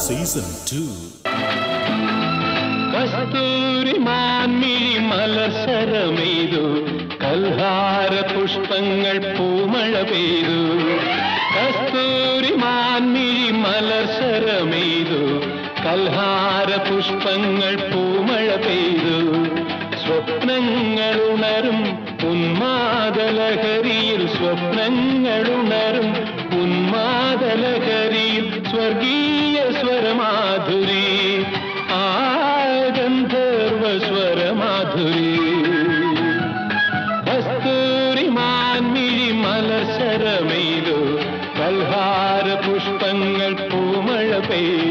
season two കസ്തൂരി മാൻമിഴി മലസരമെയ്തു കൽഹാര പുഷ്പങ്ങൾ പൂമഴ പെയ്തു കസ്തൂരി മാൻമിഴി മലസരമെയ്തു കൽഹാര പുഷ്പങ്ങൾ പൂമഴ പെയ്തു സ്വപ്നങ്ങളുണരും ഉന്മാദലഹരിയിൽ സ്വപ്നങ്ങളുണരും ഉന്മാദലഹരിയിൽ സ്വർഗീയ സ്വരമാധുരി ആ ഗന്ധർവ സ്വരമാധുരി കസ്തൂരി മാൻമിഴി മലസരമെയ്തു കൽഹാര പുഷ്പങ്ങൾ പൂമഴ പെയ്തു